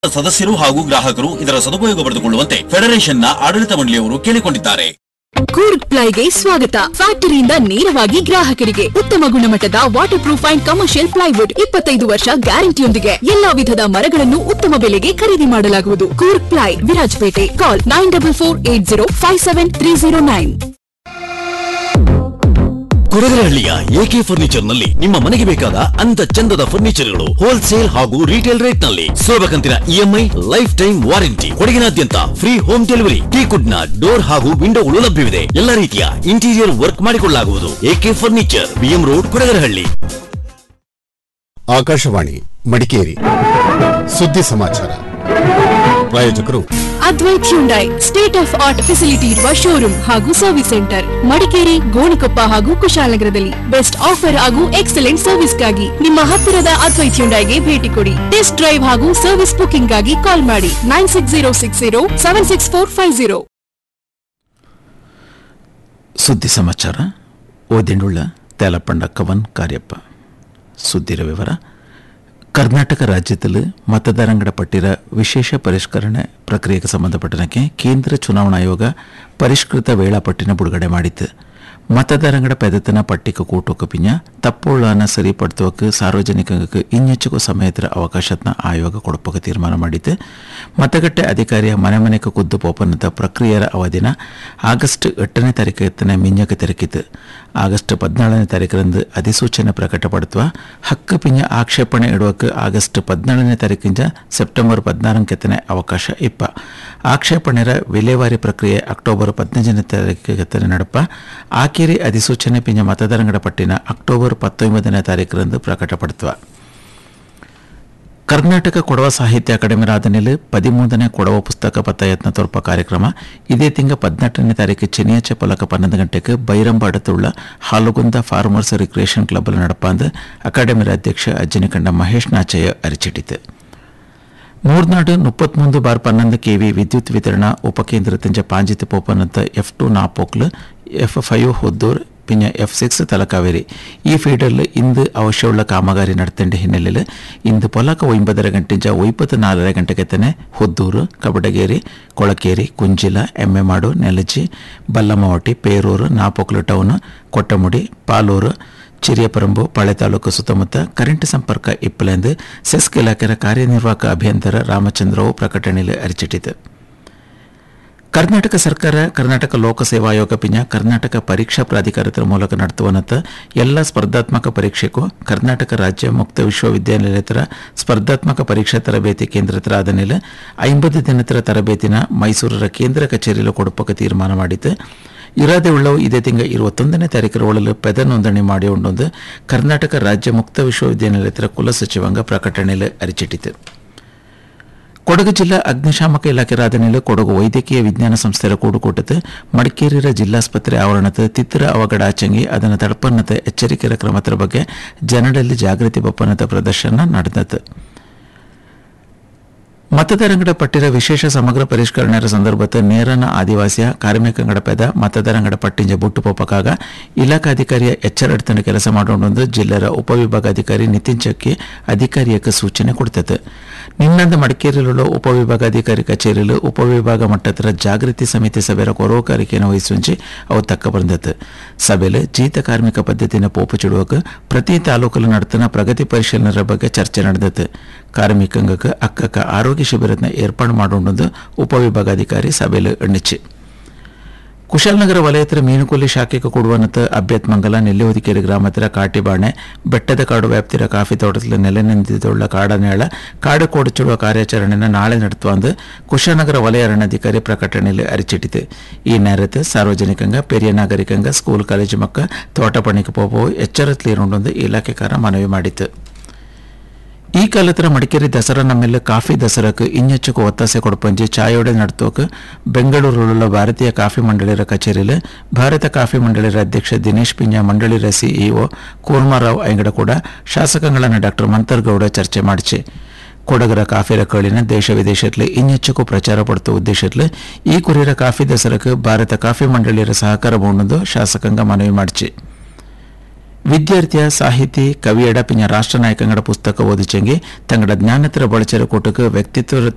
ಸದಸ್ಯರು ಹಾಗೂ ಗ್ರಾಹಕರು ಇದರ ಸದುಪಯೋಗ ಪಡೆದುಕೊಳ್ಳುವಂತೆ ಫೆಡರೇಷನ್ನ ಆಡಳಿತ ಮಂಡಳಿಯವರು ಕೇಳಿಕೊಂಡಿದ್ದಾರೆ ಕೂರ್ಗ್ ಪ್ಲೈಗೆ ಸ್ವಾಗತ ಫ್ಯಾಕ್ಟರಿಯಿಂದ ನೇರವಾಗಿ ಗ್ರಾಹಕರಿಗೆ ಉತ್ತಮ ಗುಣಮಟ್ಟದ waterproof and commercial plywood ಇಪ್ಪತ್ತೈದು ವರ್ಷ ಗ್ಯಾರಂಟಿಯೊಂದಿಗೆ ಎಲ್ಲಾ ವಿಧದ ಮರಗಳನ್ನು ಉತ್ತಮ ಬೆಲೆಗೆ ಖರೀದಿ ಮಾಡಲಾಗುವುದು Coorg ply Virajpet call nine double four eight zero five seven three zero nine ಕೊಡಗರಹಳ್ಳಿಯ ಎಕೆ ಫರ್ನಿಚರ್ ನಲ್ಲಿ ನಿಮ್ಮ ಮನೆಗೆ ಬೇಕಾದ ಅಂತ ಚಂದದ ಫರ್ನಿಚರ್ಗಳು ಹೋಲ್ಸೇಲ್ ಹಾಗೂ ರಿಟೇಲ್ ರೇಟ್ ನಲ್ಲಿ ಸುಲಭ ಕಂತಿನ ಇಎಂಐ ಲೈಫ್ ಟೈಮ್ ವಾರಂಟಿ ಕೊಡಗಿನಾದ್ಯಂತ ಫ್ರೀ ಹೋಮ್ ಡೆಲಿವರಿ ಟೀಕುಡ್ ನ ಡೋರ್ ಹಾಗೂ ವಿಂಡೋಗಳು ಲಭ್ಯವಿದೆ ಎಲ್ಲ ರೀತಿಯ ಇಂಟೀರಿಯರ್ ವರ್ಕ್ ಮಾಡಿಕೊಳ್ಳಲಾಗುವುದು AK furniture BM road Kodagarahalli Akashvani Madikeri ಸುದ್ದಿ ಸಮಾಚಾರ ಪ್ರಾಯೋಜಕರು Advaith Hyundai state of art facility ಇರುವ ಶೋರೂಮ್ ಹಾಗೂ ಸರ್ವಿಸ್ ಸೆಂಟರ್ ಮಡಿಕೇರಿ ಗೋಣಿಕೊಪ್ಪ ಹಾಗೂ ಕುಶಾಲನಗರದಲ್ಲಿ ಬೆಸ್ಟ್ ಆಫರ್ ಹಾಗೂ ಎಕ್ಸಲೆಂಟ್ ಸರ್ವಿಸ್ಗಾಗಿ ನಿಮ್ಮ ಹತ್ತಿರದ ಅದ್ವೈತ್ ಹ್ಯುಂಡೈಗೆ ಭೇಟಿ ಕೊಡಿ ಟೆಸ್ಟ್ ಡ್ರೈವ್ ಹಾಗೂ ಸರ್ವಿಸ್ ಬುಕಿಂಗ್ ಗಾಗಿ ಕಾಲ್ ಮಾಡಿ nine six zero six zero seven six four five zero ಸುದ್ದಿ ಸಮಾಚಾರ ಓದಿಂಡುಳ್ಳ ತೇಲಪಂಡ ಕವನ್ ಕಾರ್ಯಪ್ಪ ಸುದ್ದಿರ ವಿವರ ಕರ್ನಾಟಕ ರಾಜ್ಯದಲ್ಲಿ ಮತದಾರಂಗಡ ಪಟ್ಟಿರ ವಿಶೇಷ ಪರಿಷ್ಕರಣೆ ಪ್ರಕ್ರಿಯೆಗೆ ಸಂಬಂಧಪಟ್ಟನಕ್ಕೆ ಕೇಂದ್ರ ಚುನಾವಣಾ ಆಯೋಗ ಪರಿಷ್ಕೃತ ವೇಳಾಪಟ್ಟಿನ ಬಿಡುಗಡೆ ಮಾಡಿತ್ತು ಮತದಾರಂಗಡ ಪೆದತನ ಪಟ್ಟಿಕ ಕೂಟೋಕ ಪಿಂಜ ತಪ್ಪುಳ್ಳಾನ ಸರಿಪಡ್ತೋಕೆ ಸಾರ್ವಜನಿಕರಿಗೆ ಇನ್ನೆಚ್ಚುಕು ಸಮಯದ ಅವಕಾಶತ್ನ ಆಯೋಗ ಕೊಡಪೋಕ ತೀರ್ಮಾನ ಮಾಡಿತ್ತು ಮತಗಟ್ಟೆ ಅಧಿಕಾರಿಯ ಮನೆ ಮನೆಗೆ ಖುದ್ದು ಪೋಪನದ ಪ್ರಕ್ರಿಯೆಯ ಅವಧಿನ ಆಗಸ್ಟ್ ಎಟ್ಟನೇ ತಾರೀಕು ಮಿಂಜಕ್ಕೆ ತೆರಕಿತ್ತು ಆಗಸ್ಟ್ ಪದ್ನಾಳನೇ ತಾರೀಕರಂದು ಅಧಿಸೂಚನೆ ಪ್ರಕಟಪಡುತ್ತವ ಹಕ್ಕು ಪಿಂಜ ಆಕ್ಷೇಪಣೆ ಇಡುವಕ್ಕೆ ಆಗಸ್ಟ್ ಪದ್ನಾಳನೇ ತಾರೀಕಿಂದ ಸೆಪ್ಟೆಂಬರ್ ಪದ್ನಾರಕ್ಕೆತ್ತನೆ ಅವಕಾಶ ಇಪ್ಪ ಆಕ್ಷೇಪಣೆರ ವಿಲೇವಾರಿ ಪ್ರಕ್ರಿಯೆ ಅಕ್ಟೋಬರ್ ಪದಿನೈದನೇ ತಾರೀಕಿಗೆ ನಡಪ ಆಕೇರಿ ಅಧಿಸೂಚನೆ ಪಿಂಜ ಮತದಾರಂಗಡ ಪಟ್ಟಿನ ಅಕ್ಟೋಬರ್ ಪತ್ತೊಂಬತ್ತನೇ ತಾರೀಕರಂದು ಪ್ರಕಟಪಡುತ್ತವ ಕರ್ನಾಟಕ ಕೊಡವ ಸಾಹಿತ್ಯ ಅಕಾಡೆಮಿ ರಾಧನೆಯಲ್ಲಿ ಪದಿಮೂರನೇ ಕೊಡವ ಪುಸ್ತಕ ಪತ್ತಯತ್ನ ತೋರ್ಪ ಕಾರ್ಯಕ್ರಮ ಇದೇ ತಿಂಗ ಪದಿನೆಂಟನೇ ತಾರೀಕು ಚೆನ್ನಿಯಾಚೆ ಪಲಕ ಪನ್ನೊಂದು ಗಂಟೆಗೆ ಬೈರಂಬ ಅಡತುಳ್ಳ ಹಾಲುಗುಂದ ಫಾರ್ಮರ್ಸ್ ರಿಕ್ರಿಯೇಷನ್ ಕ್ಲಬ್ ನಡಪಾಂದು ಅಕಾಡೆಮಿ ಅಧ್ಯಕ್ಷ ಅಜ್ಜನಿಕಂಡ ಮಹೇಶ್ ನಾಚಯ್ಯ ಅರಿಚಿಟ್ಟಿತು ಮೂರ್ನಾಡು ಮುಪ್ಪತ್ಮೂಂದು ಬಾರ್ ಪನ್ನೊಂದು ಕೆವಿ ವಿದ್ಯುತ್ ವಿತರಣಾ ಉಪಕೇಂದ್ರ ತಂಜ ಪಾಂಜಿತ್ ಪೋಪನಂತ F two Napoklu F five Hoddur ಪಿಂಜ ಎಫ್ ಸಿಕ್ಸ್ ತಲಕಾವೇರಿ ಈ ಫೀಡರ್ಲು ಇಂದು ಅವಶ್ಯವುಳ್ಳ ಕಾಮಗಾರಿ ನಡೆತಂಡ ಹಿನ್ನೆಲೆಯಲ್ಲಿ ಇಂದು ಪೊಲಕ ಒಂಬದರ ಗಂಟೆಂಜ ಒಯ್ಪತ್ತು ನಾಲ್ಕರ ಗಂಟೆಗೆ ತನೆ ಹೊದ್ದೂರು ಕಬಡಗೇರಿ ಕೊಳಕೇರಿ ಕುಂಜಿಲ ಎಮ್ಮೆಮಾಡು ನೆಲಜಿ ಬಲ್ಲಮವಟಿ ಪೇರೂರು ನಾಪೋಕ್ಲು ಟೌನ್ ಕೊಟ್ಟಮುಡಿ ಪಾಲೂರು ಚಿರಿಯಪರಂಬು ಪಾಳೆ ತಾಲೂಕು ಸುತ್ತಮುತ್ತ ಕರೆಂಟ್ ಸಂಪರ್ಕ ಇಪ್ಪಲೆಂದು ಸೆಸ್ಕ್ ಇಲಾಖೆಯ ಕಾರ್ಯನಿರ್ವಾಹಕ ಅಭಿಯಂತರ ರಾಮಚಂದ್ರವು ಪ್ರಕಟಣೆಯಲ್ಲಿ ಅರಿಚಿಟ್ಟಿತು ಕರ್ನಾಟಕ ಸರ್ಕಾರ ಕರ್ನಾಟಕ ಲೋಕಸೇವಾ ಆಯೋಗ ಪಿಂಜ ಕರ್ನಾಟಕ ಪರೀಕ್ಷಾ ಪ್ರಾಧಿಕಾರದ ಮೂಲಕ ನಡೆಸುವನಂತ ಎಲ್ಲ ಸ್ಪರ್ಧಾತ್ಮಕ ಪರೀಕ್ಷೆಗೂ ಕರ್ನಾಟಕ ರಾಜ್ಯ ಮುಕ್ತ ವಿಶ್ವವಿದ್ಯಾನಿಲಯತರ ಸ್ಪರ್ಧಾತ್ಮಕ ಪರೀಕ್ಷಾ ತರಬೇತಿ ಕೇಂದ್ರತರ ಆದಮೇಲೆ ಐಂಬತ್ತು ದಿನತರ ತರಬೇತಿನ ಮೈಸೂರರ ಕೇಂದ್ರ ಕಚೇರಿಯಲ್ಲಿ ಕೊಡಪಕ್ಕೆ ತೀರ್ಮಾನ ಮಾಡಿದ್ದು ಇರಾದೆ ಉಳ್ಳವು ಇದೇ ತಿಂಗ ಇರುವತ್ತೊಂದನೇ ತಾರೀಕರ ಒಳಲು ಪೆದ ನೋಂದಣಿ ಮಾಡಿ ಉಂಡೊಂದು ಕರ್ನಾಟಕ ರಾಜ್ಯ ಮುಕ್ತ ವಿಶ್ವವಿದ್ಯಾನಿಲಯತರ ಕುಲಸಚಿವಾಂಗ ಪ್ರಕಟಣೆಯಲ್ಲಿ ಅರಿಚಿಟ್ಟಿತು ಕೊಡಗು ಜಿಲ್ಲಾ ಅಗ್ನಿಶಾಮಕ ಇಲಾಖೆ ರಾಧನೆಯಲ್ಲಿ ಕೊಡಗು ವೈದ್ಯಕೀಯ ವಿಜ್ಞಾನ ಸಂಸ್ಥೆಯ ಕೂಡುಕೂಟದ ಮಡಿಕೇರಿಯ ಜಿಲ್ಲಾಸ್ಪತ್ರೆ ಆವರಣದ ತಿತ್ತಿರ ಅವಘಡ ಆಚಂಗಿ ಅದನ್ನು ತಡಪನ್ನದ ಎಚ್ಚರಿಕೆಯ ಕ್ರಮದ ಬಗ್ಗೆ ಜನರಲ್ಲಿ ಜಾಗೃತಿ ಬಪ್ಪನದ ಪ್ರದರ್ಶನ ನಡೆದದ್ದು ಮತದಾರಂಗಡ ಪಟ್ಟಿರ ವಿಶೇಷ ಸಮಗ್ರ ಪರಿಷ್ಕರಣೆಯ ಸಂದರ್ಭದ ನೇರನ ಆದಿವಾಸಿಯ ಕಾರ್ಮಿಕಂಗಡ ಪೆದ ಮತದಾರಂಗಡ ಪಟ್ಟಿಂಜ ಬುಟ್ಟು ಪೋಪಕಾಗ ಇಲಾಖಾಧಿಕಾರಿಯ ಎಚ್ಚರಡ್ತನ ಕೆಲಸ ಮಾಡೋಣೊಂದು ಜಿಲ್ಲೆಯ ಉಪವಿಭಾಗಾಧಿಕಾರಿ ನಿತಿನ್ ಚಕ್ಕಿ ಅಧಿಕಾರಿಯಕ್ಕೆ ಸೂಚನೆ ಕೊಡ್ತದೆ ನಿನ್ನಂದ ಮಡಿಕೇರಿಯಲ್ಲಿರುವ ಉಪವಿಭಾಗಾಧಿಕಾರಿ ಕಚೇರಿಯಲ್ಲಿ ಉಪವಿಭಾಗ ಮಟ್ಟದ ಜಾಗೃತಿ ಸಮಿತಿ ಸಭೆಯ ಕೊರೋಕಾರಿಕೆಯನ್ನು ವಹಿಸುಂಚಿ ಅವು ತಕ್ಕ ಬಂದದ್ದು ಸಭೆಯಲ್ಲಿ ಜೀತ ಕಾರ್ಮಿಕ ಪದ್ಧತಿನ ಪೋಪು ಚಿಡುವಕ್ಕೆ ಪ್ರತಿ ತಾಲೂಕಲ್ಲಿ ನಡೆತನ ಪ್ರಗತಿ ಪರಿಶೀಲನೆ ಬಗ್ಗೆ ಚರ್ಚೆ ನಡೆದದ್ದು ಕಾರ್ಮಿಕಂಗಕ್ಕೆ ಅಕ್ಕಕ್ಕ ಆರೋಗ್ಯ ಶಿಬಿರನ ಏರ್ಪಾಡು ಮಾಡೋಣದು ಉಪವಿಭಾಗಾಧಿಕಾರಿ ಸಭೆಯಲ್ಲಿ ಎಣ್ಣಿಚ್ಚಿ ಕುಶಾಲನಗರ ವಲಯತರ ಮೀನುಕೊಲ್ಲಿ ಶಾಖೆಗೆ ಕೊಡುವನತ ಅಭ್ಯತ್ ಮಂಗಲ ನೆಲ್ಲಿಹುದಿಕೇರಿ ಗ್ರಾಮದ ಕಾಟಿಬಾಣೆ ಬೆಟ್ಟದ ಕಾಡು ವ್ಯಾಪ್ತಿಯ ಕಾಫಿ ತೋಟದಲ್ಲಿ ನೆಲೆ ನಿಂತಿದ್ದುಳ್ಳ ಕಾಡನೇಳ ಕಾಡು ಕೊಡಚಿಡುವ ಕಾರ್ಯಾಚರಣೆನ ನಾಳೆ ನಡೆಸುವಂದು ಕುಶಾಲನಗರ ವಲಯ ಅರಣ್ಯಾಧಿಕಾರಿ ಪ್ರಕಟಣೆಯಲ್ಲಿ ಅರಿಚಿಟ್ಟಿತು ಈ ನೇರത്തെ ಸಾರ್ವಜನಿಕಂಗ ಪೆರಿಯ ನಾಗರಿಕಂಗ ಸ್ಕೂಲ್ ಕಾಲೇಜು ಮಕ್ಕ ತೋಟ ಪಣಿಗೆ ಪೋಪವು ಎಚ್ಚರತ್ಲಿರುಂಡೊಂದು ಇಲಾಖೆಕಾರ ಮನವಿ ಮಾಡಿತು ಈ ಕಾಲತ್ರ ಮಡಿಕೇರಿ ದಸರಾ ನಮ್ಮೆಲ್ಲ ಕಾಫಿ ದಸರಾಕ್ಕೆ ಇನ್ನೆಚ್ಚುಕು ಒತ್ತಾಸೆ ಕೊಡಪಂಜಿ ಚಾಯೋಡೆ ನಡ್ತೋಕ್ ಬೆಂಗಳೂರುള്ള ಭಾರತೀಯ ಕಾಫಿ ಮಂಡಳಿಯ ಕಚೇರಿಯಲ್ಲಿ ಭಾರತ ಕಾಫಿ ಮಂಡಳಿಯ ಅಧ್ಯಕ್ಷ ದಿನೇಶ್ ಪಿಂಜ ಮಂಡಳಿಯ ಸಿಇಒ ಕೂರ್ಮಾರಾವ್ ಐಂಗಡ ಕೂಡ ಶಾಸಕಗಳನ್ನ ಡಾಕ್ಟರ್ ಮಂತರ್ಗೌಡ ಚರ್ಚೆ ಮಾಡಿಸಿ ಕೊಡಗರ ಕಾಫಿರ ಕಳಿನ ದೇಶ ವಿದೇಶದಲ್ಲಿ ಇನ್ನೆಚ್ಚುಕು ಪ್ರಚಾರ ಪಡುತ್ತ ಉದ್ದೇಶದಲ್ಲಿ ಈ ಕುರಿಯರ ಕಾಫಿ ದಸರಾಕ್ಕೆ ಭಾರತ ಕಾಫಿ ಮಂಡಳಿಯರ ಸಹಕಾರ ಬೋಣದು ಶಾಸಕಾಂಗ ಮನವಿ ಮಾಡಿಸಿ ವಿದ್ಯಾರ್ಥಿಯ ಸಾಹಿತಿ ಕವಿಯಡ ಪಿಂಜ ರಾಷ್ಟ್ರ ನಾಯಕಂಗಡ ಪುಸ್ತಕ ಓದಿಚೆಂಗಿ ತಂಗಡ ಜ್ಞಾನತರ ಬಳಚರ ಕೊಟ್ಟಕ್ಕೆ ವ್ಯಕ್ತಿತ್ವ